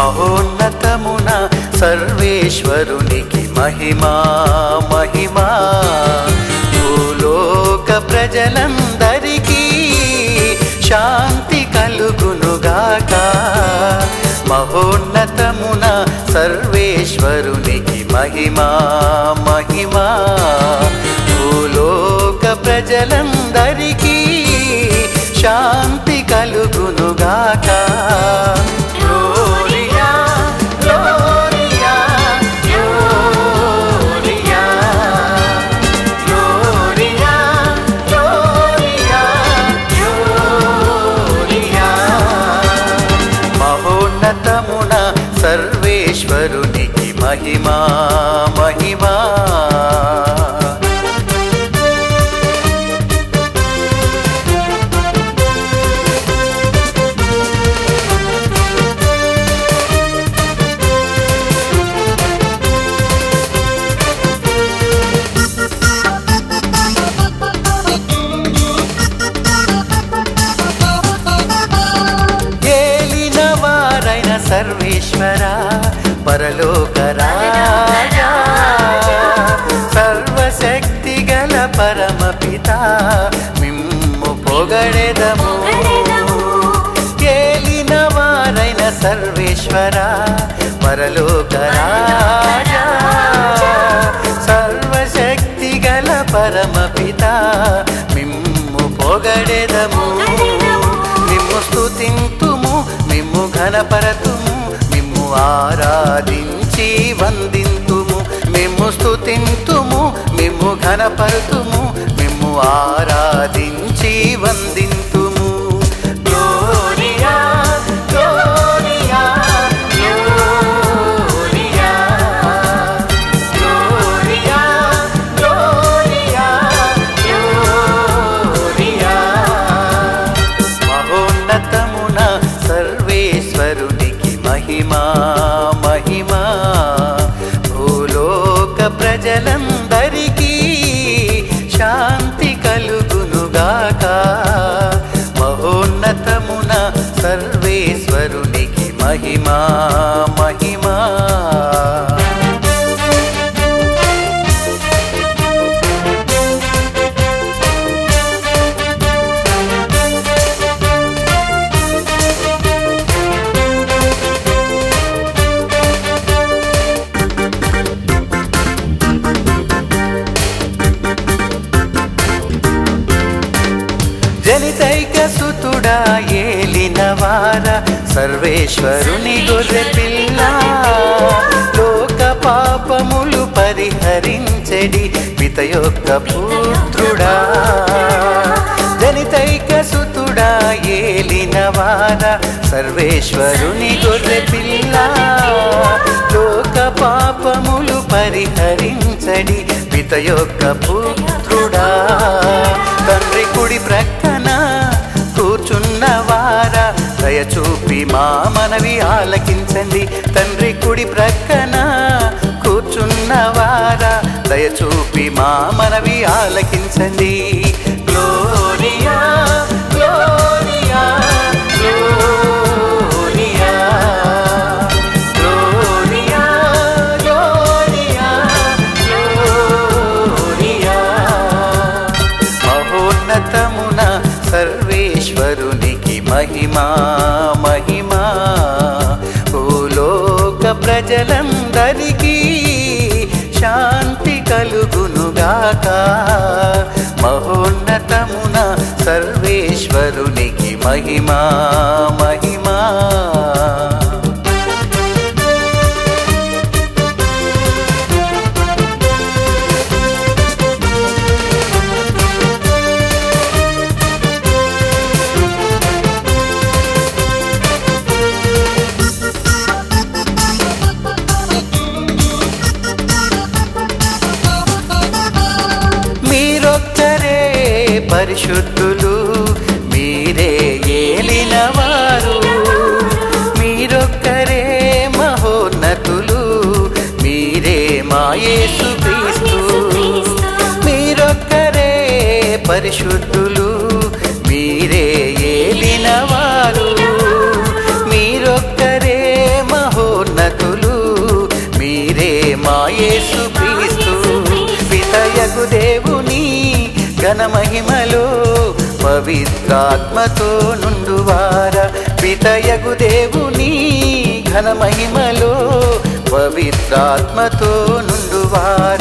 మహోన్నతమున సర్వేశ్వరునికి మహిమా మహిమా భూలోక ప్రజలందరికీ శాంతి కలుగునుగాక మహోన్నతమున సర్వేశ్వరునికి మహిమా మహిమా భూలోక ప్రజలందరికీ శాంతి కలుగునుగాక gloria gloria gloria gloria gloria gloria మహోన్నతమున సర్వేశ్వరునికి మహిమా మహిమా ఏలిన వారైన సర్వేశ్వర పరలోక రాజా సర్వశక్తి గల పరమపిత మిమ్ము పొగడెదము ఏలిన వారైన సర్వేశ్వర పరలోక రాజా సర్వశక్తి గల పరమపిత మిమ్ము పొగడెదము మిమ్ము స్తుతింతుము మిమ్ము ఘనపరతుము మిమ్ము ఆరాధించి వందింతుము మిమ్ము స్తుతింతుము మిమ్ము ఘనపరతుము మిమ్ము ఆరాధించి వందింతుము gloria gloria gloria gloria gloria gloria మహోన్నతమున సర్వేశ్వరునికి మహిమా మహిమా భూలోక ప్రజలందరికీ శాంతి కలుగునుగాక మహోన్నతమున సర్వేశ్వరునికి మహిమా మహిమా జనితైక సుతుడా ఏలిన వార సర్వేశ్వరుని గొర్రె పిల్ల లోక పాపములు పరిహరించెడి పిత యొక్క పుత్రుడా జనితైక సుతుడా ఏలిన వార సర్వేశ్వరుని గొర్రె పిల్ల లోక పాపములు పరిహరించడి పిత యొక్క పుత్రుడా తండ్రి కుడి ప్రక్కన కూర్చున్న వారా దయచూపి మా మనవి ఆలకించండి తండ్రి కుడి ప్రక్కన కూర్చున్న వారా దయచూపి మా మనవి ఆలకించండి gloria gloria gloria gloria gloria gloria మహోన్నతమున సర్వేశ్వరునికి మహిమా మహిమా భూలోక ప్రజలందరికీ శాంతి కలుగునుగాక మహోన్నతమున సర్వేశ్వరునికి మహిమా మహిమా మీరొక్కరే పరిశుద్ధులు మీరే ఏలినవారు మీరొక్కరే మహోన్నతులు మీరే మాయేసు క్రీస్తు మీరొక్కరే పరిశుద్ధులు మీరే ఏలినవారు మీరొక్కరే మహో పితయగు దేవుని ఘనమహిమలో పవిత్రాత్మతో నుండువార పితయగు దేవుని ఘనమహిమలో పవిత్రాత్మతో నుండువార